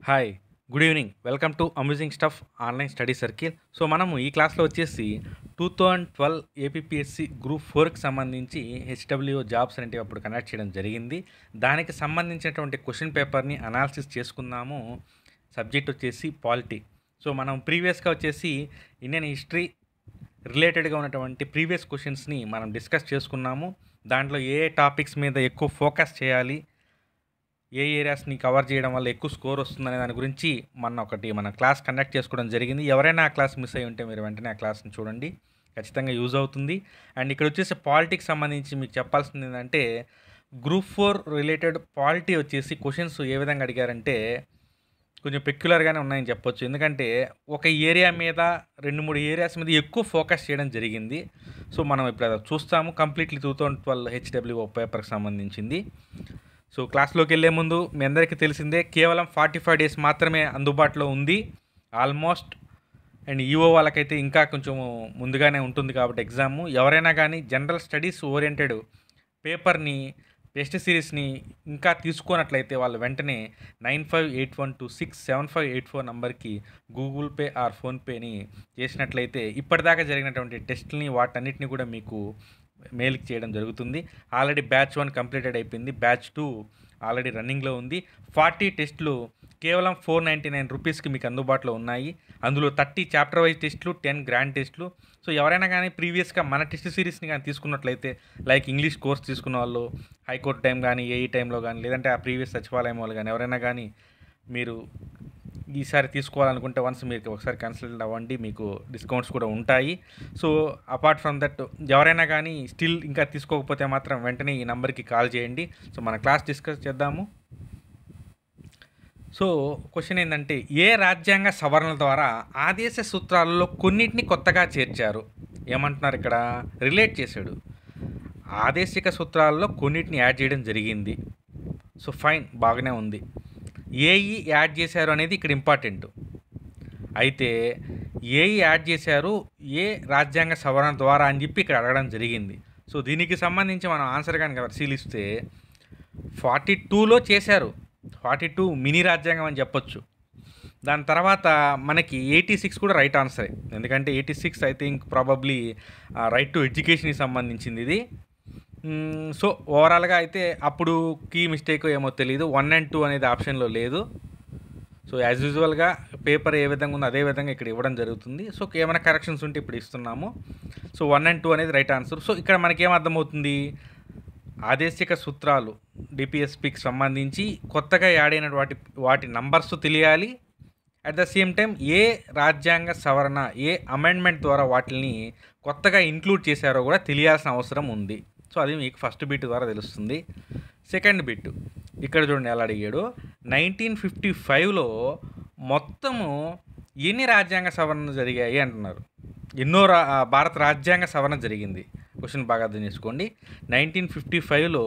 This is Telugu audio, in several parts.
hi good evening welcome to amusing stuff online study circle so మనము ఈ క్లాస్లో వచ్చేసి two thousand twelve APSC group ఫోర్కి సంబంధించి హెచ్డబ్ల్యూ జాబ్స్ అనేవి అప్పుడు కండక్ట్ చేయడం జరిగింది దానికి సంబంధించినటువంటి క్వశ్చన్ పేపర్ని అనాలిసిస్ చేసుకుందాము సబ్జెక్ట్ వచ్చేసి పాలిటీ సో మనం ప్రీవియస్గా వచ్చేసి ఇండియన్ హిస్టరీ రిలేటెడ్గా ఉన్నటువంటి ప్రీవియస్ క్వశ్చన్స్ని మనం డిస్కస్ చేసుకున్నాము దాంట్లో ఏ ఏ టాపిక్స్ మీద ఎక్కువ ఫోకస్ చేయాలి ఏ ఏరియాస్ని కవర్ చేయడం వల్ల ఎక్కువ స్కోర్ వస్తుందనే దాని గురించి మన ఒకటి మన క్లాస్ కండక్ట్ చేసుకోవడం జరిగింది ఎవరైనా ఆ క్లాస్ మిస్ అయ్యి ఉంటే మీరు వెంటనే ఆ క్లాస్ని చూడండి ఖచ్చితంగా యూజ్ అవుతుంది అండ్ ఇక్కడ వచ్చేసి పాలిటిక్స్ సంబంధించి మీకు చెప్పాల్సింది ఏంటంటే గ్రూప్ ఫోర్ రిలేటెడ్ పాలిటీ వచ్చేసి క్వశ్చన్స్ ఏ విధంగా అడిగారంటే కొంచెం పెక్యులర్గానే ఉన్నాయని చెప్పొచ్చు ఎందుకంటే ఒక ఏరియా మీద రెండు మూడు ఏరియాస్ మీద ఎక్కువ ఫోకస్ చేయడం జరిగింది సో మనం ఇప్పుడు అది చూస్తాము completely two thousand twelve HWO పేపర్కి సంబంధించింది సో క్లాస్లోకి వెళ్ళే ముందు మీ అందరికీ తెలిసిందే కేవలం ఫార్టీ ఫైవ్ డేస్ మాత్రమే అందుబాటులో ఉంది ఆల్మోస్ట్ అండ్ ఈఓ వాళ్ళకైతే ఇంకా కొంచెం ముందుగానే ఉంటుంది కాబట్టి ఎగ్జామ్ ఎవరైనా కానీ జనరల్ స్టడీస్ ఓరియంటెడ్ పేపర్ని టెస్ట్ సిరీస్ని ఇంకా తీసుకున్నట్లయితే వాళ్ళు వెంటనే nine five eight one two six seven five eight four నంబర్కి గూగుల్ పే ఆర్ ఫోన్పేని చేసినట్లయితే ఇప్పటిదాకా జరిగినటువంటి టెస్ట్ని వాటన్నిటిని కూడా మీకు మెయిల్కి చేయడం జరుగుతుంది ఆల్రెడీ బ్యాచ్ వన్ కంప్లీటెడ్ అయిపోయింది బ్యాచ్ టూ ఆల్రెడీ రన్నింగ్లో ఉంది ఫార్టీ టెస్టులు కేవలం ఫోర్ నైంటీ నైన్ రూపీస్కి మీకు అందుబాటులో ఉన్నాయి అందులో థర్టీ చాప్టర్ వైజ్ టెస్టులు టెన్ గ్రాండ్ టెస్టులు సో ఎవరైనా కానీ ప్రీవియస్గా మన టెస్ట్ సిరీస్ని కానీ తీసుకున్నట్లయితే లైక్ ఇంగ్లీష్ కోర్స్ తీసుకున్న వాళ్ళు హైకోర్టు టైం కానీ ఏఈ టైంలో కానీ లేదంటే ఆ ప్రీవియస్ సచివాలయం వాళ్ళు కానీ ఎవరైనా కానీ మీరు ఈసారి తీసుకోవాలనుకుంటే వన్స్ మీరు ఒకసారి కన్సల్ట్ అవ్వండి మీకు డిస్కౌంట్స్ కూడా ఉంటాయి సో అపార్ట్ ఫ్రమ్ దట్ ఎవరైనా కానీ స్టిల్ ఇంకా తీసుకోకపోతే మాత్రం వెంటనే ఈ నెంబర్కి కాల్ చేయండి సో మన క్లాస్ డిస్కస్ చేద్దాము సో క్వశ్చన్ ఏంటంటే ఏ రాజ్యాంగ సవరణల ద్వారా ఆదేశ సూత్రాలలో కొన్నిటిని కొత్తగా చేర్చారు ఏమంటున్నారు ఇక్కడ రిలేట్ చేశాడు ఆదేశిక సూత్రాలలో కొన్నిటిని యాడ్ చేయడం జరిగింది సో ఫైన్ బాగానే ఉంది ఏఈ యాడ్ చేశారు అనేది ఇక్కడ ఇంపార్టెంట్ అయితే ఏఈ యాడ్ చేశారు ఏ రాజ్యాంగ సవరణ ద్వారా అని చెప్పి ఇక్కడ అడగడం జరిగింది సో దీనికి సంబంధించి మనం ఆన్సర్ కనుక పరిశీలిస్తే ఫార్టీ టూలో చేశారు ఫార్టీ టూ మినీ రాజ్యాంగం అని చెప్పొచ్చు దాని తర్వాత మనకి ఎయిటీ సిక్స్ కూడా రైట్ ఆన్సరే ఎందుకంటే eighty six I think probably right to ఎడ్యుకేషన్కి సంబంధించింది ఇది మ్మ్, సో ఓవరాల్గా అయితే అప్పుడు కీ మిస్టేక్ ఏమో తెలియదు వన్ అండ్ టూ అనేది ఆప్షన్లో లేదు సో యాజ్ యూజువల్గా పేపర్ ఏ విధంగా ఉందో అదే విధంగా ఇక్కడ ఇవ్వడం జరుగుతుంది సో ఏమైనా కరెక్షన్స్ ఉంటే ఇప్పుడు ఇస్తున్నాము సో వన్ అండ్ టూ అనేది రైట్ ఆన్సర్ సో ఇక్కడ మనకేం అర్థమవుతుంది ఆదేశిక సూత్రాలు డిపిఎస్పికి సంబంధించి కొత్తగా యాడ్ అయిన వాటి వాటి నంబర్స్ తెలియాలి అట్ ద సేమ్ టైం ఏ రాజ్యాంగ సవరణ ఏ అమెండ్మెంట్ ద్వారా వాటిని కొత్తగా ఇంక్లూడ్ చేశారో కూడా తెలియాల్సిన అవసరం ఉంది సో అది మీకు ఫస్ట్ బిట్ ద్వారా తెలుస్తుంది సెకండ్ బిట్ ఇక్కడ చూడండి ఎలా అడిగాడు నైన్టీన్ ఫిఫ్టీ ఫైవ్లో మొత్తము ఎన్ని రాజ్యాంగ సవరణలు జరిగాయి అంటున్నారు ఎన్నో రా భారత రాజ్యాంగ సవరణ జరిగింది క్వశ్చన్ బాగా అర్థం చేసుకోండి నైన్టీన్ ఫిఫ్టీ ఫైవ్లో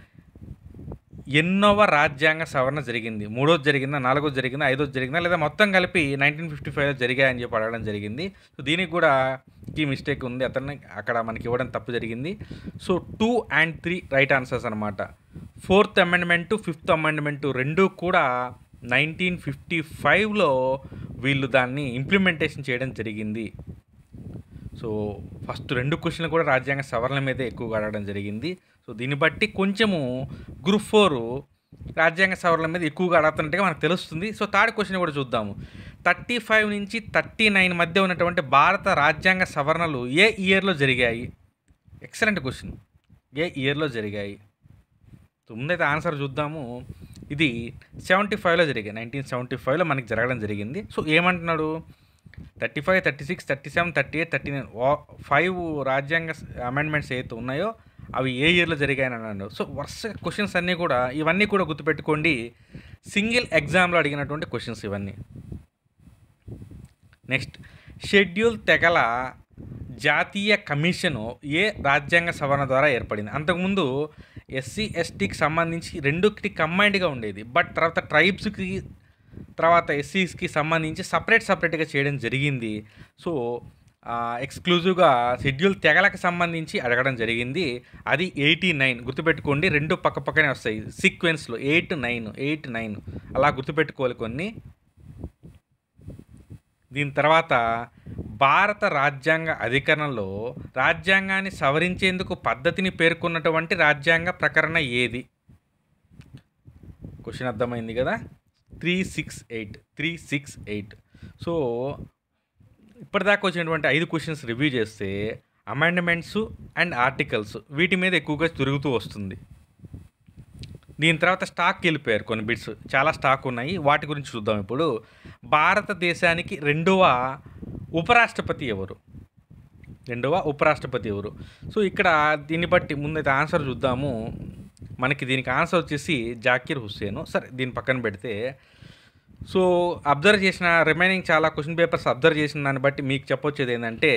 ఎన్నోవ రాజ్యాంగ సవరణ జరిగింది మూడోది జరిగిందా నాలుగోది జరిగిందా ఐదోది జరిగిందా లేదా మొత్తం కలిపి నైన్టీన్ ఫిఫ్టీ ఫైవ్లో జరిగాయని చెప్పి అడగడం జరిగింది సో దీనికి కూడా కీ మిస్టేక్ ఉంది అతన్ని అక్కడ మనకి ఇవ్వడం తప్పు జరిగింది so two and three right answers అనమాట ఫోర్త్ అమెండ్మెంటు ఫిఫ్త్ అమెండ్మెంటు రెండు కూడా నైన్టీన్ ఫిఫ్టీ ఫైవ్లో వీళ్ళు దాన్ని ఇంప్లిమెంటేషన్ చేయడం జరిగింది సో ఫస్ట్ రెండు క్వశ్చన్లు కూడా రాజ్యాంగ సవరణ మీదే ఎక్కువగా అడగడం జరిగింది సో దీన్ని బట్టి కొంచెము గ్రూప్ ఫోర్ రాజ్యాంగ సవరణ మీద ఎక్కువగా అడుగుతున్నట్టుగా మనకు తెలుస్తుంది సో థర్డ్ క్వశ్చన్ కూడా చూద్దాము థర్టీ ఫైవ్ నుంచి థర్టీ నైన్ మధ్య ఉన్నటువంటి భారత రాజ్యాంగ సవరణలు ఏ ఇయర్లో జరిగాయి ఎక్సలెంట్ క్వశ్చన్ ఏ ఇయర్లో జరిగాయి సో ముందైతే ఆన్సర్ చూద్దాము ఇది సెవెంటీ ఫైవ్లో జరిగాయి నైన్టీన్ సెవెంటీ ఫైవ్లో మనకి జరగడం జరిగింది సో ఏమంటున్నాడు thirty five thirty six thirty seven thirty eight thirty nine five రాజ్యాంగ అమెండ్మెంట్స్ ఏవైతే ఉన్నాయో అవి ఏ ఇయర్లో జరిగాయని అన్నాడు సో వరుస క్వశ్చన్స్ అన్నీ కూడా ఇవన్నీ కూడా గుర్తుపెట్టుకోండి సింగిల్ ఎగ్జామ్లో అడిగినటువంటి క్వశ్చన్స్ ఇవన్నీ నెక్స్ట్ షెడ్యూల్ తెగల జాతీయ కమిషను ఏ రాజ్యాంగ సవరణ ద్వారా ఏర్పడింది అంతకుముందు ఎస్సీ ఎస్టీకి సంబంధించి రెండుకి కంబైన్డ్గా ఉండేది బట్ తర్వాత ట్రైబ్స్కి తర్వాత ఎస్సీస్కి సంబంధించి సపరేట్ సపరేట్గా చేయడం జరిగింది సో ఎక్స్క్లూజివ్గా షెడ్యూల్ తెగలకు సంబంధించి అడగడం జరిగింది అది ఎయిటీ నైన్ గుర్తుపెట్టుకోండి రెండు పక్క పక్కనే వస్తాయి సీక్వెన్స్లో ఎయిట్ నైన్ ఎయిట్ నైన్ అలా గుర్తుపెట్టుకోవాలి కొన్ని దీని తర్వాత భారత రాజ్యాంగ అధికరణలో రాజ్యాంగాన్ని సవరించేందుకు పద్ధతిని పేర్కొన్నటువంటి రాజ్యాంగ ప్రకరణ ఏది క్వశ్చన్ అర్థమైంది కదా three six eight three six eight so ఇప్పటిదాకా వచ్చినటువంటి ఐదు క్వశ్చన్స్ రివ్యూ చేస్తే అమెండ్మెంట్స్ అండ్ ఆర్టికల్స్ వీటి మీద ఎక్కువగా తిరుగుతూ వస్తుంది దీని తర్వాత స్టాక్ వెళ్ళిపోయారు కొన్ని బిట్స్ చాలా స్టాక్ ఉన్నాయి వాటి గురించి చూద్దాం ఇప్పుడు భారతదేశానికి రెండవ ఉపరాష్ట్రపతి ఎవరు రెండవ ఉపరాష్ట్రపతి ఎవరు సో ఇక్కడ దీన్ని బట్టి ముందైతే ఆన్సర్ చూద్దాము మనకి దీనికి ఆన్సర్ వచ్చేసి జాకీర్ హుస్సేన్ సరే దీని పక్కన పెడితే సో అబ్జర్వ్ చేసిన రిమైనింగ్ చాలా క్వశ్చన్ పేపర్స్ అబ్జర్వ్ చేసిన దాన్ని బట్టి మీకు చెప్పొచ్చేది ఏంటంటే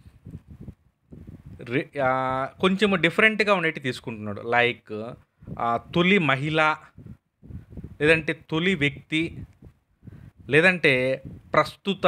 రి- ఆ, కొంచెం డిఫరెంట్గా ఉండేవి తీసుకుంటున్నాడు లైక్ ఆ, తొలి మహిళ లేదంటే తొలి వ్యక్తి లేదంటే ప్రస్తుత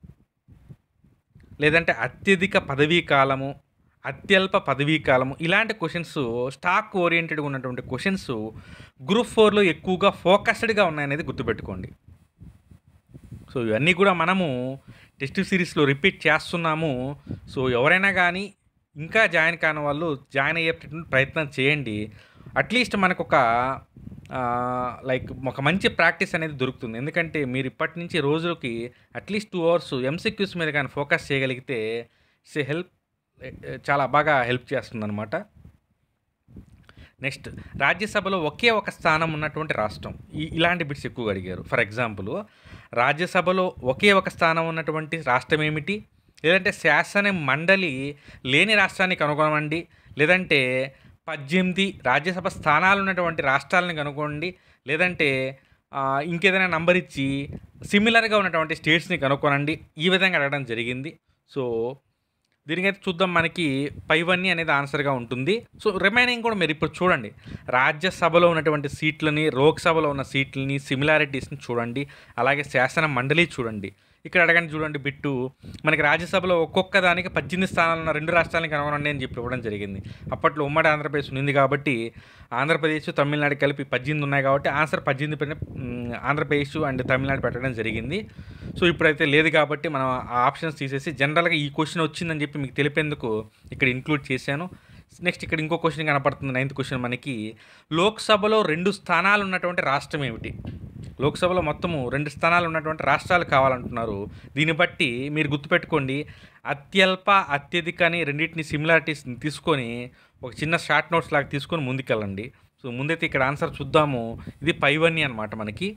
లేదంటే అత్యధిక పదవీ కాలము అత్యల్ప పదవీ కాలము ఇలాంటి క్వశ్చన్స్ స్టాక్ ఓరియంటెడ్గా ఉన్నటువంటి క్వశ్చన్స్ గ్రూప్ ఫోర్లో ఎక్కువగా ఫోకస్డ్గా ఉన్నాయనేది గుర్తుపెట్టుకోండి సో ఇవన్నీ కూడా మనము టెస్ట్ సిరీస్లో రిపీట్ చేస్తున్నాము సో ఎవరైనా కానీ ఇంకా జాయిన్ కాని వాళ్ళు జాయిన్ అయ్యేటటువంటి ప్రయత్నం చేయండి అట్లీస్ట్ మనకు ఒక లైక్ ఒక మంచి ప్రాక్టీస్ అనేది దొరుకుతుంది ఎందుకంటే మీరు ఇప్పటి నుంచి రోజులకి అట్లీస్ట్ టూ అవర్స్ ఎంసీక్యూస్ మీద కానీ ఫోకస్ చేయగలిగితే ఇట్స్ హెల్ప్ చాలా బాగా హెల్ప్ చేస్తుంది అనమాట నెక్స్ట్ రాజ్యసభలో ఒకే ఒక స్థానం ఉన్నటువంటి రాష్ట్రం ఈ ఇలాంటి బిట్స్ ఎక్కువగా అడిగారు ఫర్ ఎగ్జాంపుల్ రాజ్యసభలో ఒకే ఒక స్థానం ఉన్నటువంటి రాష్ట్రం ఏమిటి లేదంటే శాసన మండలి లేని రాష్ట్రాన్ని కనుగొనండి లేదంటే పద్దెనిమిది రాజ్యసభ స్థానాలు ఉన్నటువంటి రాష్ట్రాలను కనుక్కోండి లేదంటే ఆ, ఇంకేదైనా నంబర్ ఇచ్చి సిమిలర్గా ఉన్నటువంటి స్టేట్స్ని కనుక్కోనండి ఈ విధంగా అడగడం జరిగింది సో దీనికైతే చూద్దాం మనకి పైవన్నీ అనేది ఆన్సర్గా ఉంటుంది సో రిమైనింగ్ కూడా మీరు ఇప్పుడు చూడండి రాజ్యసభలో ఉన్నటువంటి సీట్లని లోక్సభలో ఉన్న సీట్లని సిమిలారిటీస్ని చూడండి అలాగే శాసన మండలి చూడండి ఇక్కడ అడగండి చూడండి బిట్టు మనకి రాజ్యసభలో ఒక్కొక్క దానికి పద్దెనిమిది స్థానాలు ఉన్న రెండు రాష్ట్రాలను కనుగొనండి అని చెప్పి ఇవ్వడం జరిగింది అప్పట్లో ఉమ్మడి ఆంధ్రప్రదేశ్ ఉంది కాబట్టి ఆంధ్రప్రదేశ్ తమిళనాడు కలిపి పద్దెనిమిది ఉన్నాయి కాబట్టి ఆన్సర్ పద్దెనిమిది పైన మ్, ఆంధ్రప్రదేశ్ అండ్ తమిళనాడు పెట్టడం జరిగింది సో ఇప్పుడైతే లేదు కాబట్టి మనం ఆ ఆప్షన్స్ తీసేసి జనరల్గా ఈ క్వశ్చన్ వచ్చిందని చెప్పి మీకు తెలిపేందుకు ఇక్కడ ఇంక్లూడ్ చేశాను నెక్స్ట్ ఇక్కడ ఇంకో క్వశ్చన్ కనపడుతుంది నైన్త్ క్వశ్చన్ మనకి లోక్సభలో రెండు స్థానాలు ఉన్నటువంటి రాష్ట్రం ఏమిటి లోక్సభలో మొత్తము రెండు స్థానాలు ఉన్నటువంటి రాష్ట్రాలు కావాలంటున్నారు దీన్ని బట్టి మీరు గుర్తుపెట్టుకోండి అత్యల్ప అత్యధిక అని రెండింటిని సిమిలారిటీస్ తీసుకొని ఒక చిన్న షార్ట్ నోట్స్ లాగా తీసుకొని ముందుకెళ్ళండి సో ముందైతే ఇక్కడ ఆన్సర్ చూద్దాము ఇది పైవన్నీ అనమాట మనకి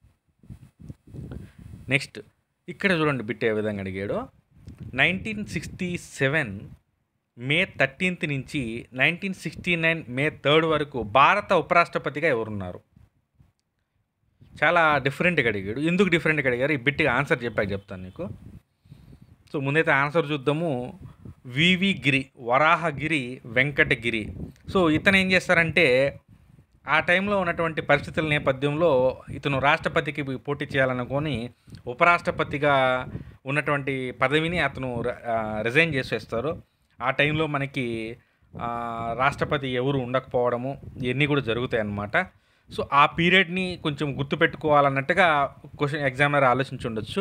నెక్స్ట్ ఇక్కడ చూడండి బిట్ ఏ విధంగా అడిగాడు nineteen sixty seven May thirteenth నుంచి nineteen sixty nine May third వరకు భారత ఉపరాష్ట్రపతిగా ఎవరున్నారు చాలా డిఫరెంట్గా అడిగాడు ఎందుకు డిఫరెంట్గా అడిగారు ఈ బిట్టిగా ఆన్సర్ చెప్పాక చెప్తాను నీకు సో ముందైతే ఆన్సర్ చూద్దాము వివి గిరి వరాహగిరి వెంకటగిరి సో ఇతను ఏం చేస్తారంటే ఆ టైంలో ఉన్నటువంటి పరిస్థితుల నేపథ్యంలో ఇతను రాష్ట్రపతికి పోటీ చేయాలనుకొని ఉపరాష్ట్రపతిగా ఉన్నటువంటి పదవిని అతను రిజైన్ చేసేస్తారు ఆ టైంలో మనకి ఆ, రాష్ట్రపతి ఎవరు ఉండకపోవడము ఇవన్నీ కూడా జరుగుతాయి అన్నమాట సో ఆ పీరియడ్ని కొంచెం గుర్తుపెట్టుకోవాలన్నట్టుగా క్వశ్చన్ ఎగ్జామినర్ ఆలోచించి ఉండొచ్చు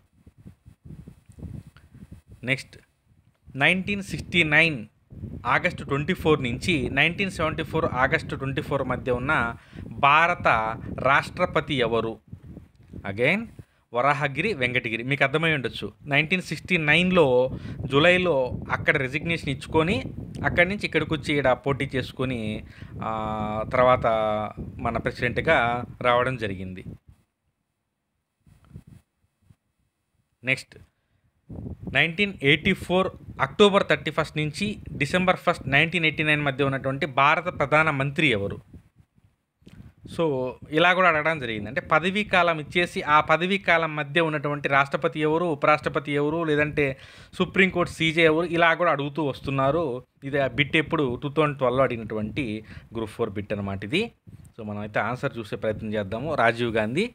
next nineteen sixty nine August twenty four నుంచి nineteen seventy four August twenty four మధ్య ఉన్న భారత రాష్ట్రపతి ఎవరు అగైన్ వరాహగిరి వెంకటగిరి మీకు అర్థమై ఉండొచ్చు నైన్టీన్ సిక్స్టీ నైన్లో జూలైలో అక్కడ రెసిగ్నేషన్ ఇచ్చుకొని అక్కడి నుంచి ఇక్కడికి వచ్చి ఇక్కడ పోటీ చేసుకొని ఆ, తర్వాత మన ప్రెసిడెంట్గా రావడం జరిగింది next nineteen eighty four October thirty first నుంచి December first nineteen eighty nine మధ్య ఉన్నటువంటి భారత ప్రధాన మంత్రి ఎవరు సో ఇలా కూడా అడగడం జరిగింది అంటే పదవీ కాలం ఇచ్చేసి ఆ పదవీ కాలం మధ్య ఉన్నటువంటి రాష్ట్రపతి ఎవరు ఉపరాష్ట్రపతి ఎవరు లేదంటే సుప్రీంకోర్టు సీజే ఎవరు ఇలా కూడా అడుగుతూ వస్తున్నారు ఇది ఆ బిట్ ఎప్పుడు టూ థౌజండ్ ట్వెల్వ్లో అడిగినటువంటి గ్రూప్ ఫోర్ బిట్ అనమాట ఇది సో మనం అయితే ఆన్సర్ చూసే ప్రయత్నం చేద్దాము రాజీవ్ గాంధీ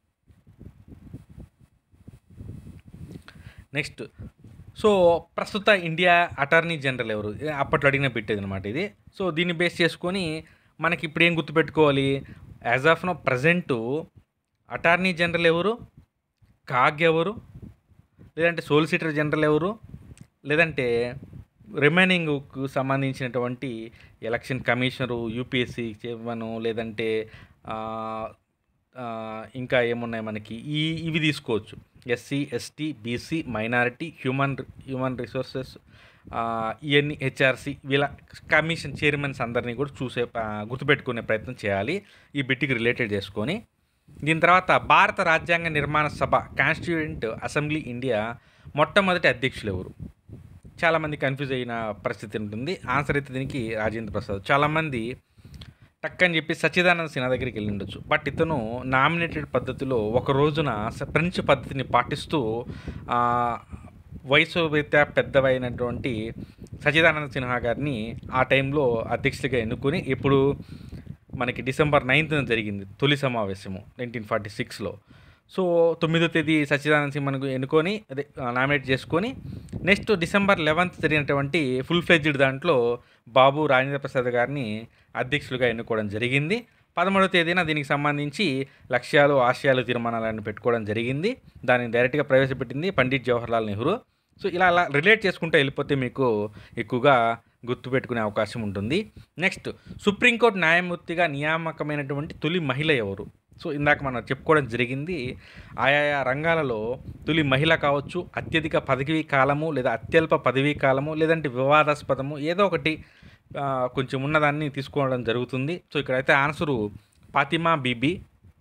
నెక్స్ట్ సో ప్రస్తుత ఇండియా అటార్నీ జనరల్ ఎవరు ఏ, అప్పట్లో అడిగిన పెట్టేది అనమాట ఇది సో దీన్ని బేస్ చేసుకొని మనకి ఇప్పుడు ఏం గుర్తుపెట్టుకోవాలి as of now present attorney general ఎవరు కాగ్ ఎవరు లేదంటే సోలిసిటర్ జనరల్ ఎవరు లేదంటే రిమైనింగ్కు సంబంధించినటువంటి ఎలక్షన్ కమిషనరు యూపీఎస్సీ చేయమను లేదంటే ఆ, ఆ, ఇంకా ఏమున్నాయి మనకి ఈ ఇవి తీసుకోవచ్చు SC ST BC minority human human resources ఇవన్నీ హెచ్ఆర్సీ వీళ్ళ కమిషన్ చైర్మన్స్ అందరినీ కూడా చూసే ఆ, గుర్తుపెట్టుకునే ప్రయత్నం చేయాలి ఈ బిట్టికి రిలేటెడ్ చేసుకొని దీని తర్వాత భారత రాజ్యాంగ నిర్మాణ సభ కాన్స్టిట్యూయెంట్ అసెంబ్లీ ఇండియా మొట్టమొదటి అధ్యక్షులు ఎవరు చాలామంది కన్ఫ్యూజ్ అయిన పరిస్థితి ఉంటుంది ఆన్సర్ అయితే దీనికి రాజేంద్ర ప్రసాద్ చాలామంది టక్ అని చెప్పి సచ్చిదానంద సిన్హా దగ్గరికి వెళ్ళి ఉండొచ్చు బట్ ఇతను నామినేటెడ్ పద్ధతిలో ఒక రోజున స- ఫ్రెంచ్ పద్ధతిని పాటిస్తూ ఆ, వయసు రీత్యా పెద్దవైనటువంటి సచిదానంద సిన్హా గారిని ఆ టైంలో అధ్యక్షుడిగా ఎన్నుకొని ఇప్పుడు మనకి డిసెంబర్ నైన్త్న జరిగింది తొలి సమావేశము నైన్టీన్ ఫార్టీ సిక్స్లో సో తొమ్మిదో తేదీ సచ్చిదానంద సింహను ఎన్నుకొని అదే నామినేట్ చేసుకొని నెక్స్ట్ డిసెంబర్ లెవెన్త్ జరిగినటువంటి ఫుల్ ఫ్లెడ్జ్డ్ దాంట్లో బాబు రాజేంద్ర ప్రసాద్ గారిని అధ్యక్షులుగా ఎన్నుకోవడం జరిగింది పదమూడవ తేదీన దీనికి సంబంధించి లక్ష్యాలు ఆశయాలు తీర్మానాలను పెట్టుకోవడం జరిగింది దాన్ని డైరెక్ట్గా ప్రవేశపెట్టింది పండిట్ జవహర్లాల్ నెహ్రూ సో ఇలా అలా రిలేట్ చేసుకుంటూ వెళ్ళిపోతే మీకు ఎక్కువగా గుర్తుపెట్టుకునే అవకాశం ఉంటుంది నెక్స్ట్ సుప్రీంకోర్టు న్యాయమూర్తిగా నియామకమైనటువంటి తొలి మహిళ ఎవరు సో ఇందాక మనం చెప్పుకోవడం జరిగింది ఆయా రంగాలలో తొలి మహిళ కావచ్చు అత్యధిక పదవీ కాలము లేదా అత్యల్ప పదవీ కాలము లేదంటే వివాదాస్పదము ఏదో ఒకటి ఆ, కొంచెం ఉన్నదాన్ని తీసుకోవడం జరుగుతుంది సో ఇక్కడైతే ఆన్సరు ఫాతిమా బీబీ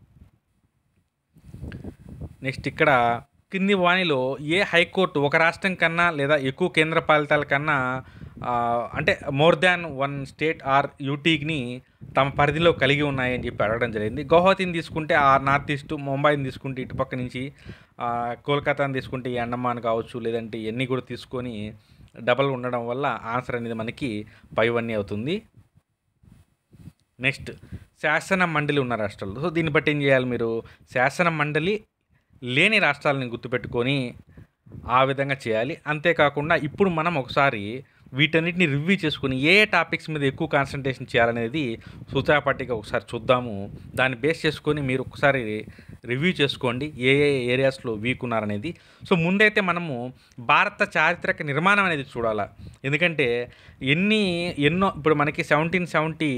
నెక్స్ట్ ఇక్కడ కింది వాణిలో ఏ హైకోర్టు ఒక రాష్ట్రం కన్నా లేదా ఎక్కువ కేంద్ర పాలితాల కన్నా ఆ, అంటే more than one state or యూటీని తమ పరిధిలో కలిగి ఉన్నాయని చెప్పి అడగడం జరిగింది గౌహతిని తీసుకుంటే ఆ నార్త్ ఈస్ట్ ముంబైని తీసుకుంటే ఇటుపక్క నుంచి ఆ, కోల్కతాని తీసుకుంటే ఈ అండమాన్ కావచ్చు లేదంటే ఇవన్నీ కూడా తీసుకొని డబల్ ఉండడం వల్ల ఆన్సర్ అనేది మనకి పైవన్నీ అవుతుంది నెక్స్ట్ శాసన మండలి ఉన్న రాష్ట్రాలు సో దీన్ని బట్టి ఏం చేయాలి మీరు శాసన మండలి లేని రాష్ట్రాలని గుర్తుపెట్టుకొని ఆ విధంగా చేయాలి అంతేకాకుండా ఇప్పుడు మనం ఒకసారి వీటన్నిటిని రివ్యూ చేసుకుని ఏ ఏ టాపిక్స్ మీద ఎక్కువ కాన్సన్ట్రేషన్ చేయాలనేది సూచాపట్టిగా ఒకసారి చూద్దాము దాన్ని బేస్ చేసుకొని మీరు ఒకసారి రివ్యూ చేసుకోండి ఏ ఏ ఏరియాస్లో వీక్ ఉన్నారనేది సో ముందైతే మనము భారత చారిత్రక నిర్మాణం అనేది చూడాలి ఎందుకంటే ఎన్ని ఎన్నో ఇప్పుడు మనకి సెవెంటీన్ సెవెంటీ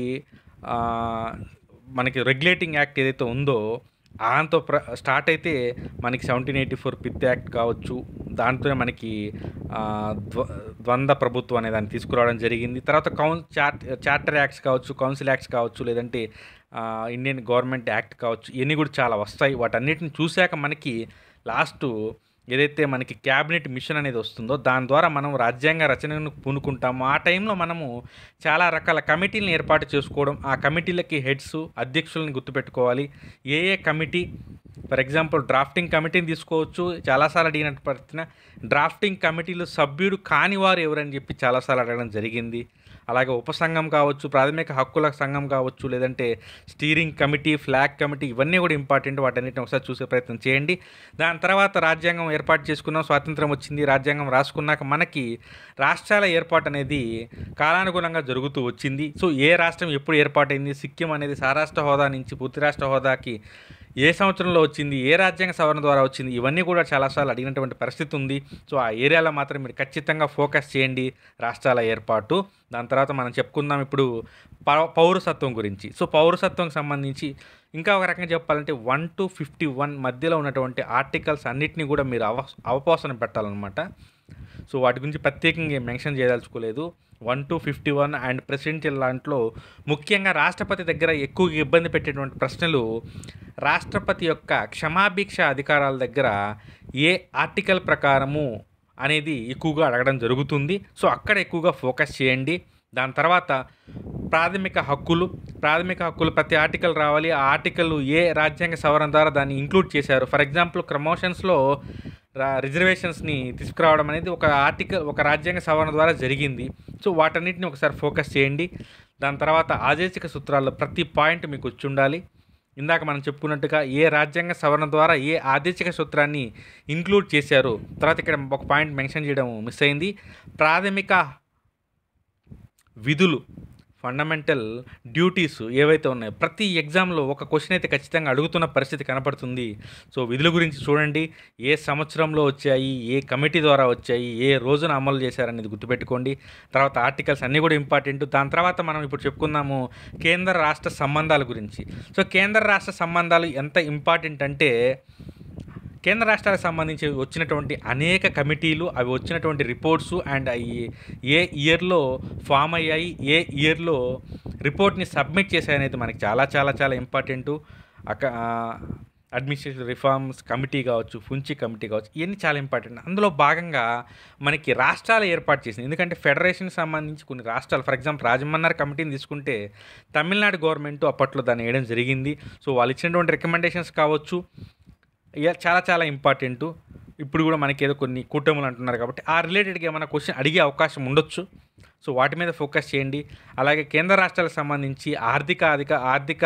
మనకి రెగ్యులేటింగ్ యాక్ట్ ఏదైతే ఉందో దాంతో ప్ర స్టార్ట్ అయితే మనకి seventeen eighty four Pitt act కావచ్చు దాంతోనే మనకి ఆ, ద్వ ద్వంద్వ ప్రభుత్వం అనే దాన్ని తీసుకురావడం జరిగింది తర్వాత కౌన్ చార్ట్ చార్టర్ యాక్ట్స్ కావచ్చు కౌన్సిల్ యాక్ట్స్ కావచ్చు లేదంటే ఆ, ఇండియన్ గవర్నమెంట్ యాక్ట్ కావచ్చు ఇవన్నీ కూడా చాలా వస్తాయి వాటన్నిటిని చూశాక మనకి లాస్ట్ ఏదైతే మనకి క్యాబినెట్ మిషన్ అనేది వస్తుందో దాని ద్వారా మనం రాజ్యాంగ రచనను పూనుకుంటాము ఆ టైంలో మనము చాలా రకాల కమిటీలను ఏర్పాటు చేసుకోవడం ఆ కమిటీలకి హెడ్స్ అధ్యక్షులను గుర్తుపెట్టుకోవాలి ఏ ఏ కమిటీ ఫర్ ఎగ్జాంపుల్ డ్రాఫ్టింగ్ కమిటీని తీసుకోవచ్చు చాలాసార్లు అడిగినట్టు పడిన డ్రాఫ్టింగ్ కమిటీలో సభ్యుడు కాని వారు ఎవరని చెప్పి చాలాసార్లు అడగడం జరిగింది అలాగే ఉపసంఘం కావచ్చు ప్రాథమిక హక్కుల సంఘం కావచ్చు లేదంటే స్టీరింగ్ కమిటీ ఫ్లాగ్ కమిటీ ఇవన్నీ కూడా ఇంపార్టెంట్ వాటన్నిటిని ఒకసారి చూసే ప్రయత్నం చేయండి దాని తర్వాత రాజ్యాంగం ఏర్పాటు చేసుకున్నాం స్వాతంత్రం వచ్చింది రాజ్యాంగం రాసుకున్నాక మనకి రాష్ట్రాల ఏర్పాటు అనేది కాలానుగుణంగా జరుగుతూ వచ్చింది సో ఏ రాష్ట్రం ఎప్పుడు ఏర్పాటైంది సిక్కిం అనేది సారాష్ట్ర హోదా నుంచి పూర్తి రాష్ట్ర హోదాకి ఏ సంవత్సరంలో వచ్చింది ఏ రాజ్యాంగ సవరణ ద్వారా వచ్చింది ఇవన్నీ కూడా చాలాసార్లు అడిగినటువంటి పరిస్థితి ఉంది సో ఆ ఏరియాలో మాత్రం మీరు ఖచ్చితంగా ఫోకస్ చేయండి రాష్ట్రాల ఏర్పాటు దాని తర్వాత మనం చెప్పుకుందాం ఇప్పుడు పౌ- పౌరసత్వం గురించి సో పౌరసత్వంకి సంబంధించి ఇంకా ఒక రకంగా చెప్పాలంటే వన్ టు ఫిఫ్టీ వన్ మధ్యలో ఉన్నటువంటి ఆర్టికల్స్ అన్నిటిని కూడా మీరు అవ అవపోసన పెట్టాలన్నమాట సో వాటి గురించి ప్రత్యేకంగా ఏం మెన్షన్ చేయదలుచుకోలేదు one to fifty one and presidential దాంట్లో ముఖ్యంగా రాష్ట్రపతి దగ్గర ఎక్కువ ఇబ్బంది పెట్టేటువంటి ప్రశ్నలు రాష్ట్రపతి యొక్క క్షమాభిక్ష అధికారాల దగ్గర ఏ ఆర్టికల్ ప్రకారము అనేది ఎక్కువగా అడగడం జరుగుతుంది సో అక్కడ ఎక్కువగా ఫోకస్ చేయండి దాని తర్వాత ప్రాథమిక హక్కులు ప్రాథమిక హక్కులు ప్రతి ఆర్టికల్ రావాలి ఆ ఆర్టికల్ ఏ రాజ్యాంగ సవరణ ద్వారా దాన్ని ఇంక్లూడ్ చేశారు ఫర్ ఎగ్జాంపుల్ ప్రమోషన్స్లో రా రిజర్వేషన్స్ని తీసుకురావడం అనేది ఒక ఆర్టికల్ ఒక రాజ్యాంగ సవరణ ద్వారా జరిగింది సో వాటన్నిటిని ఒకసారి ఫోకస్ చేయండి దాని తర్వాత ఆదేశిక సూత్రాల్లో ప్రతి పాయింట్ మీకు వచ్చి ఉండాలి ఇందాక మనం చెప్పుకున్నట్టుగా ఏ రాజ్యాంగ సవరణ ద్వారా ఏ ఆదేశిక సూత్రాన్ని ఇంక్లూడ్ చేశారు తర్వాత ఇక్కడ ఒక పాయింట్ మెన్షన్ చేయడం మిస్ అయింది ప్రాథమిక విధులు ఫండమెంటల్ డ్యూటీస్ ఏవైతే ఉన్నాయో ప్రతి ఎగ్జామ్లో ఒక క్వశ్చన్ అయితే ఖచ్చితంగా అడుగుతున్న పరిస్థితి కనపడుతుంది సో విధుల గురించి చూడండి ఏ సంవత్సరంలో వచ్చాయి ఏ కమిటీ ద్వారా వచ్చాయి ఏ రోజున అమలు చేశారనేది గుర్తుపెట్టుకోండి తర్వాత ఆర్టికల్స్ అన్నీ కూడా ఇంపార్టెంట్ దాని తర్వాత మనం ఇప్పుడు చెప్పుకుందాము కేంద్ర రాష్ట్ర సంబంధాల గురించి సో కేంద్ర రాష్ట్ర సంబంధాలు ఎంత ఇంపార్టెంట్ అంటే కేంద్ర రాష్ట్రాలకు సంబంధించి వచ్చినటువంటి అనేక కమిటీలు అవి వచ్చినటువంటి రిపోర్ట్స్ అండ్ అవి ఏ ఇయర్లో ఫామ్ అయ్యాయి ఏ ఇయర్లో రిపోర్ట్ని సబ్మిట్ చేశాయనేది మనకి చాలా చాలా చాలా ఇంపార్టెంటు అక అడ్మినిస్ట్రేటివ్ రిఫార్మ్స్ కమిటీ కావచ్చు ఫుంచి కమిటీ కావచ్చు ఇవన్నీ చాలా ఇంపార్టెంట్ అందులో భాగంగా మనకి రాష్ట్రాలు ఏర్పాటు చేసింది ఎందుకంటే ఫెడరేషన్కి సంబంధించి కొన్ని రాష్ట్రాలు ఫర్ ఎగ్జాంపుల్ రాజమన్నారు కమిటీని తీసుకుంటే తమిళనాడు గవర్నమెంట్ అప్పట్లో దాన్ని వేయడం జరిగింది సో వాళ్ళు ఇచ్చినటువంటి రికమెండేషన్స్ కావచ్చు ఇక చాలా చాలా ఇంపార్టెంటు ఇప్పుడు కూడా మనకి ఏదో కొన్ని కూటములు అంటున్నారు కాబట్టి ఆ రిలేటెడ్గా ఏమైనా క్వశ్చన్ అడిగే అవకాశం ఉండొచ్చు సో వాటి మీద ఫోకస్ చేయండి అలాగే కేంద్ర రాష్ట్రాలకు సంబంధించి ఆర్థిక అధిక ఆర్థిక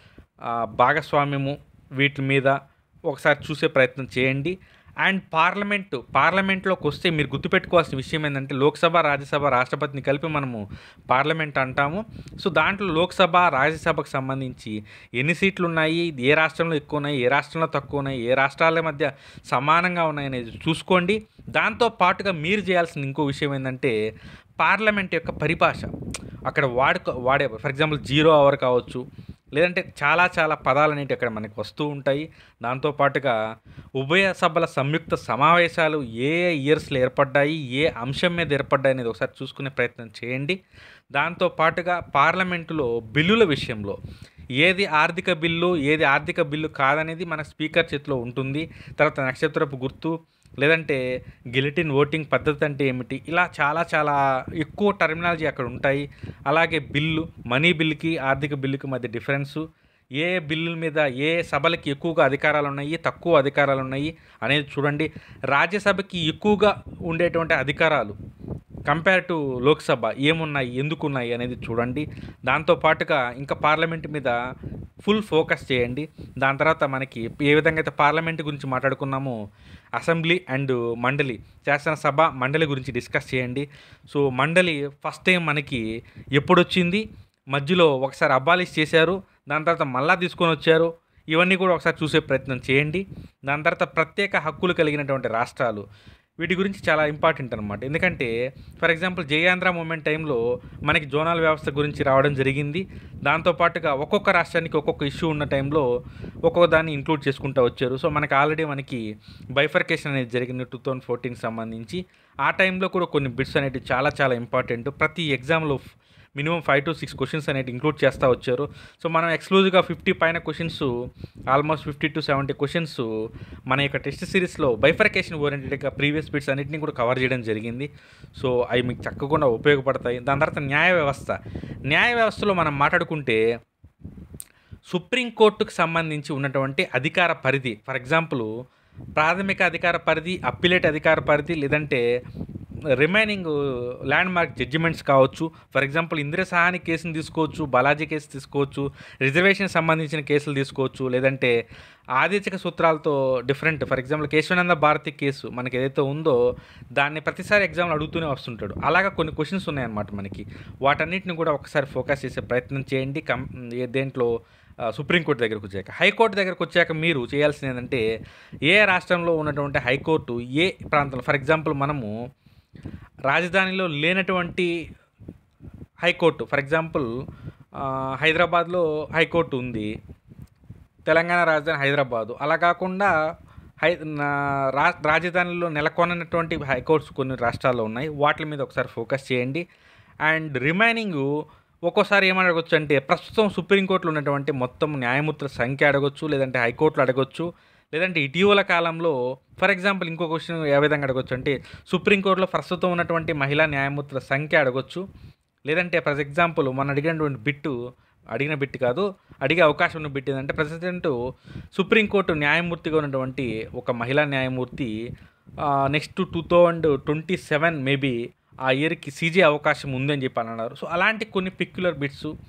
ఆ, భాగస్వామ్యము వీటి మీద ఒకసారి చూసే ప్రయత్నం చేయండి అండ్ పార్లమెంటు పార్లమెంట్లోకి వస్తే మీరు గుర్తుపెట్టుకోవాల్సిన విషయం ఏంటంటే లోక్సభ రాజ్యసభ రాష్ట్రపతిని కలిపి మనము పార్లమెంట్ అంటాము సో దాంట్లో లోక్సభ రాజ్యసభకు సంబంధించి ఎన్ని సీట్లు ఉన్నాయి ఏ రాష్ట్రంలో ఎక్కువ ఉన్నాయి ఏ రాష్ట్రంలో తక్కువ ఉన్నాయి ఏ రాష్ట్రాల మధ్య సమానంగా ఉన్నాయి అనేది చూసుకోండి దాంతో పాటుగా మీరు చేయాల్సిన ఇంకో విషయం ఏంటంటే పార్లమెంట్ యొక్క పరిభాష అక్కడ వాడుక వాడే ఫర్ ఎగ్జాంపుల్ జీరో అవర్ కావచ్చు లేదంటే చాలా చాలా పదాలు అనేవి అక్కడ మనకి వస్తూ ఉంటాయి దాంతోపాటుగా ఉభయ సభల సంయుక్త సమావేశాలు ఏ ఇయర్స్లో ఏర్పడ్డాయి ఏ అంశం మీద ఏర్పడ్డాయి అనేది ఒకసారి చూసుకునే ప్రయత్నం చేయండి దాంతో పాటుగా పార్లమెంటులో బిల్లుల విషయంలో ఏది ఆర్థిక బిల్లు ఏది ఆర్థిక బిల్లు కాదనేది మన స్పీకర్ చేతిలో ఉంటుంది తర్వాత నక్షత్రపు గుర్తు లేదంటే గిలిటిన్ ఓటింగ్ పద్ధతి అంటే ఏమిటి ఇలా చాలా చాలా ఎక్కువ టర్మినాలజీ అక్కడ ఉంటాయి అలాగే బిల్లు మనీ బిల్లుకి ఆర్థిక బిల్లుకి మధ్య డిఫరెన్సు ఏ బిల్లుల మీద ఏ సభలకి ఎక్కువగా అధికారాలు ఉన్నాయి తక్కువ అధికారాలు ఉన్నాయి అనేది చూడండి రాజ్యసభకి ఎక్కువగా ఉండేటువంటి అధికారాలు కంపేర్ టు లోక్సభ ఏమున్నాయి ఎందుకు ఉన్నాయి అనేది చూడండి దాంతో పాటుగా ఇంకా పార్లమెంట్ మీద ఫుల్ ఫోకస్ చేయండి దాని తర్వాత మనకి ఏ విధంగా అయితే పార్లమెంట్ గురించి మాట్లాడుకున్నామో అసెంబ్లీ అండ్ మండలి శాసనసభ మండలి గురించి డిస్కస్ చేయండి సో మండలి ఫస్ట్ టైం మనకి ఎప్పుడు వచ్చింది మధ్యలో ఒకసారి అబాలిష్ చేశారు దాని తర్వాత మళ్ళా తీసుకొని వచ్చారు ఇవన్నీ కూడా ఒకసారి చూసే ప్రయత్నం చేయండి దాని తర్వాత ప్రత్యేక హక్కులు కలిగినటువంటి రాష్ట్రాలు వీటి గురించి చాలా ఇంపార్టెంట్ అనమాట ఎందుకంటే ఫర్ ఎగ్జాంపుల్ జయాంధ్ర మూమెంట్ టైంలో మనకి జోనల్ వ్యవస్థ గురించి రావడం జరిగింది దాంతోపాటుగా ఒక్కొక్క రాష్ట్రానికి ఒక్కొక్క ఇష్యూ ఉన్న టైంలో ఒక్కొక్క దాన్ని ఇంక్లూడ్ చేసుకుంటూ వచ్చారు సో మనకి ఆల్రెడీ మనకి బైఫర్కేషన్ అనేది జరిగింది టూ థౌజండ్ ఫోర్టీన్కి సంబంధించి ఆ టైంలో కూడా కొన్ని బిట్స్ అనేవి చాలా చాలా ఇంపార్టెంట్ ప్రతి ఎగ్జామ్లో minimum five to six questions అనేవి ఇంక్లూడ్ చేస్తూ వచ్చారు సో మనం ఎక్స్క్లూజివ్గా ఫిఫ్టీ పైన questions almost fifty to seventy questions మన యొక్క టెస్ట్ సిరీస్లో బైఫర్కేషన్ ఓరియంటెడ్గా ప్రీవియస్ బిట్స్ అన్నింటినీ కూడా కవర్ చేయడం జరిగింది సో అవి మీకు చక్కకుండా ఉపయోగపడతాయి దాని తర్వాత న్యాయ వ్యవస్థ న్యాయ వ్యవస్థలో మనం మాట్లాడుకుంటే సుప్రీంకోర్టుకు సంబంధించి ఉన్నటువంటి అధికార పరిధి ఫర్ ఎగ్జాంపుల్ ప్రాథమిక అధికార పరిధి అప్పిలేట్ అధికార పరిధి లేదంటే రిమైనింగ్ ల్యాండ్ మార్క్ జడ్జిమెంట్స్ కావచ్చు ఫర్ ఎగ్జాంపుల్ ఇందిర సహాని కేసుని తీసుకోవచ్చు బాలాజీ కేసు తీసుకోవచ్చు రిజర్వేషన్ సంబంధించిన కేసులు తీసుకోవచ్చు లేదంటే ఆదేశిక సూత్రాలతో different for example Kesavananda Bharati case మనకి ఏదైతే ఉందో దాన్ని ప్రతిసారి ఎగ్జామ్లో అడుగుతూనే వస్తుంటాడు అలాగా కొన్ని క్వశ్చన్స్ ఉన్నాయన్నమాట మనకి వాటన్నిటిని కూడా ఒకసారి ఫోకస్ చేసే ప్రయత్నం చేయండి కం ఏ- దేంట్లో ఆ, సుప్రీంకోర్టు దగ్గరకు వచ్చాక హైకోర్టు దగ్గరకు వచ్చాక మీరు చేయాల్సింది ఏంటంటే ఏ రాష్ట్రంలో ఉన్నటువంటి హైకోర్టు ఏ ప్రాంతంలో ఫర్ ఎగ్జాంపుల్ మనము రాజధానిలో లేనటువంటి హైకోర్టు ఫర్ ఎగ్జాంపుల్ ఆ, హైదరాబాద్లో హైకోర్టు ఉంది తెలంగాణ రాజధాని హైదరాబాదు అలా కాకుండా హై నా- రా రాజధానిలో నెలకొన్నటువంటి హైకోర్ట్స్ కొన్ని రాష్ట్రాల్లో ఉన్నాయి వాటి మీద ఒకసారి ఫోకస్ చేయండి అండ్ రిమైనింగ్ ఒక్కోసారి ఏమని అడగొచ్చు అంటే ప్రస్తుతం సుప్రీంకోర్టులో ఉన్నటువంటి మొత్తం న్యాయమూర్తుల సంఖ్య అడగొచ్చు లేదంటే హైకోర్టులు అడగొచ్చు లేదంటే ఇటీవల కాలంలో ఫర్ ఎగ్జాంపుల్ ఇంకో క్వశ్చన్ ఏ విధంగా అడగొచ్చు అంటే సుప్రీంకోర్టులో ప్రస్తుతం ఉన్నటువంటి మహిళా న్యాయమూర్తుల సంఖ్య అడగొచ్చు లేదంటే ఫర్ ఎగ్జాంపుల్ మనం అడిగినటువంటి బిట్టు అడిగిన బిట్ కాదు అడిగే అవకాశం ఉన్న బిట్ ఏంటంటే ప్రజెంట్ సుప్రీంకోర్టు న్యాయమూర్తిగా ఉన్నటువంటి ఒక మహిళా న్యాయమూర్తి next two thousand twenty seven maybe ఆ ఇయర్కి సీజీ అవకాశం ఉందని చెప్పి అని అన్నారు సో అలాంటి కొన్ని పిక్యులర్ బిట్స్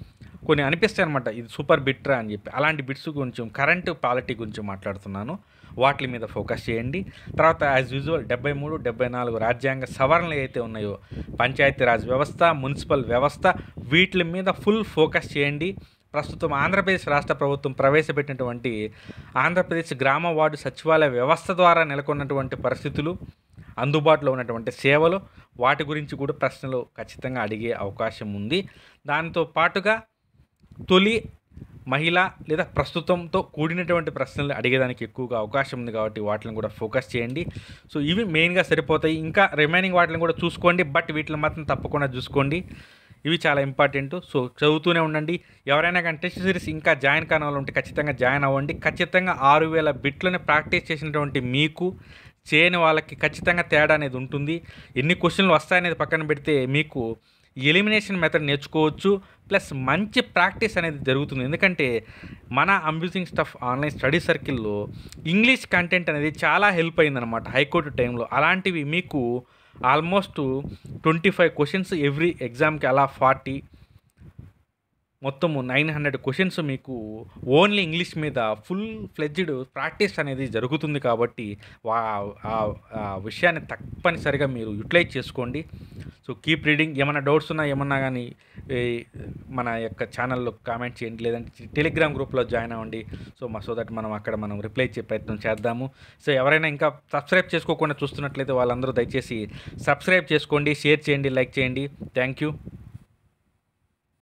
కొన్ని అనిపిస్తాయి అనమాట ఇది సూపర్ బిట్రా అని చెప్పి అలాంటి బిట్స్ కొంచెం కరెంట్ పాలిటీ గురించి మాట్లాడుతున్నాను వాటి మీద ఫోకస్ చేయండి తర్వాత యాజ్ యూజువల్ డెబ్బై మూడు డెబ్బై నాలుగు రాజ్యాంగ సవరణలు ఏవైతే ఉన్నాయో పంచాయతీరాజ్ వ్యవస్థ మున్సిపల్ వ్యవస్థ వీటి మీద ఫుల్ ఫోకస్ చేయండి ప్రస్తుతం ఆంధ్రప్రదేశ్ రాష్ట్ర ప్రభుత్వం ప్రవేశపెట్టినటువంటి ఆంధ్రప్రదేశ్ గ్రామ వార్డు సచివాలయ వ్యవస్థ ద్వారా నెలకొన్నటువంటి పరిస్థితులు అందుబాటులో ఉన్నటువంటి సేవలు వాటి గురించి కూడా ప్రశ్నలు ఖచ్చితంగా అడిగే అవకాశం ఉంది దాంతో పాటుగా తొలి మహిళ లేదా ప్రస్తుతంతో కూడినటువంటి ప్రశ్నలు అడిగేదానికి ఎక్కువగా అవకాశం ఉంది కాబట్టి వాటిని కూడా ఫోకస్ చేయండి సో ఇవి మెయిన్గా సరిపోతాయి ఇంకా రిమైనింగ్ వాటిని కూడా చూసుకోండి బట్ వీటిని మాత్రం తప్పకుండా చూసుకోండి ఇవి చాలా ఇంపార్టెంట్ సో చదువుతూనే ఉండండి ఎవరైనా కానీ టెస్ట్ సిరీస్ ఇంకా జాయిన్ కాని వాళ్ళు ఉంటే ఖచ్చితంగా జాయిన్ అవ్వండి ఖచ్చితంగా ఆరు వేల బిట్లను ప్రాక్టీస్ చేసినటువంటి మీకు చేయని వాళ్ళకి ఖచ్చితంగా తేడా అనేది ఉంటుంది ఎన్ని క్వశ్చన్లు వస్తాయనేది పక్కన పెడితే మీకు ఎలిమినేషన్ మెథడ్ నేర్చుకోవచ్చు ప్లస్ మంచి ప్రాక్టీస్ అనేది జరుగుతుంది ఎందుకంటే మన అమ్యూజింగ్ స్టఫ్ ఆన్లైన్ స్టడీ సర్కిల్లో ఇంగ్లీష్ కంటెంట్ అనేది చాలా హెల్ప్ అయిందనమాట హైకోర్టు టైంలో అలాంటివి మీకు almost twenty five questions every ఎగ్జామ్కి అలా ఫార్టీ మొత్తము నైన్ హండ్రెడ్ క్వశ్చన్స్ మీకు ఓన్లీ ఇంగ్లీష్ మీద ఫుల్ ఫ్లెడ్జ్డ్ ప్రాక్టీస్ అనేది జరుగుతుంది కాబట్టి వా ఆ- ఆ విషయాన్ని తప్పనిసరిగా మీరు యూటిలైజ్ చేసుకోండి సో కీప్ రీడింగ్ ఏమైనా డౌట్స్ ఉన్నా ఏమన్నా కానీ ఈ మన యొక్క ఛానల్లో కామెంట్ చేయండి లేదంటే టెలిగ్రామ్ గ్రూప్లో జాయిన్ అవ్వండి సో మా సో దట్ మనం అక్కడ మనం రిప్లై ఇచ్చే ప్రయత్నం చేద్దాము సో ఎవరైనా ఇంకా సబ్స్క్రైబ్ చేసుకోకుండా చూస్తున్నట్లయితే వాళ్ళందరూ దయచేసి సబ్స్క్రైబ్ చేసుకోండి షేర్ చేయండి లైక్ చేయండి థ్యాంక్ యూ